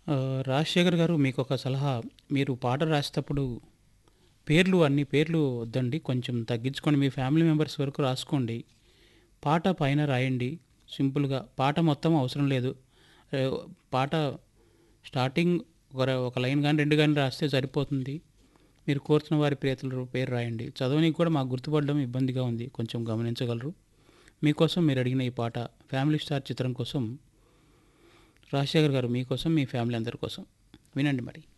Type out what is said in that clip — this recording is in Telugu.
ఆహ్, రాజశేఖర్ గారు మీకొక సలహా. మీరు పాట రాసేటప్పుడు పేర్లు అన్ని పేర్లు వద్దండి. కొంచెం తగ్గించుకోండి. మీ ఫ్యామిలీ మెంబర్స్ వరకు రాసుకోండి. పాట పైన రాయండి. సింపుల్‌గా పాట మొత్తం అవసరం లేదు. ఆహ్, పాట స్టార్టింగ్ ఒక ర ఒక లైన్ గాని, 2 గాని రాస్తే సరిపోతుంది. మీరు కోరుతున్న వారి ప్రియతల పేరు రాయండి. చదవనీకి కూడా మాకు గుర్తుపడడం ఇబ్బందిగా ఉంది. కొంచెం గమనించగలరు. మీకోసం మీరడిగిన ఈ పాట 'ఫ్యామిలీ స్టార్' చిత్రం కోసం రాజశేఖర్ గారు మీకోసం, మీ ఫ్యామిలీ అందరి కోసం. వినండి మరి.